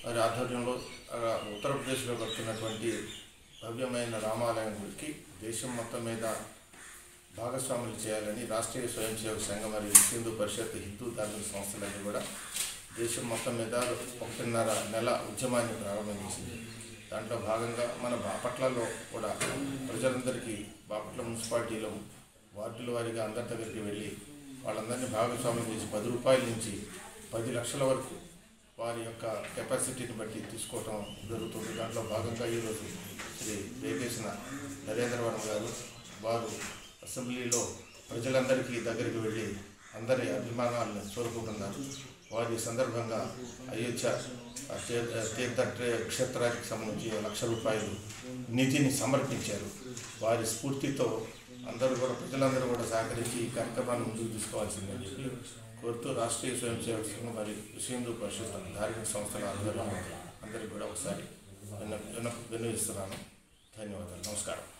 వారి ఆధ్వర్యంలో ఆ, ఉత్తరప్రదేశ్లో కడుతున్నటువంటి భవ్యమైన రామాలయం గుడికి దేశం మొత్తం మీద భాగస్వాములు చేయాలని రాష్ట్రీయ స్వయం సేవక సంఘం మరియు హిందూ పరిషత్ హిందూ ధార్మిక సంస్థలన్నీ కూడా దేశం మొత్తం మీద ఒకటిన్నర నెల ఉద్యమాన్ని ప్రారంభించింది దాంట్లో భాగంగా మన బాపట్లలో కూడా ప్రజలందరికీ బాపట్ల మున్సిపాలిటీలో వార్డుల వారీగా అందరి దగ్గరికి వెళ్ళి వాళ్ళందరినీ భాగస్వామ్యం చేసి పది రూపాయల నుంచి పది లక్షల వరకు వారి యొక్క కెపాసిటీని బట్టి తీసుకోవటం జరుగుతుంది దాంట్లో భాగంగా ఈరోజు శ్రీ వేగేసిన నరేంద్రవరం గారు వారు అసెంబ్లీలో ప్రజలందరికీ దగ్గరికి వెళ్ళి అందరి అభిమానాలను కోరుకుంటున్నారు వారి సందర్భంగా అయోధ్య ఆ తీ- తీర్థ ట్రే- క్షేత్రానికి సంబంధించి లక్ష రూపాయలు నిధిని సమర్పించారు వారి స్ఫూర్తితో అందరూ కూడా ప్రజలందరూ కూడా సహకరించి ఈ కార్యక్రమాన్ని ముందుకు తీసుకోవాల్సిందని చెప్పి కోరుతూ రాష్ట్రీయ స్వయం సేవక సంఘం మరియు విశ్వ హిందూ పరిషత్ ధార్మిక సంస్థల ఆధ్వర్యంలో అందరికీ కూడా ఒకసారి విన్న విన్న విన్నవిస్తున్నాను ధన్యవాదాలు నమస్కారం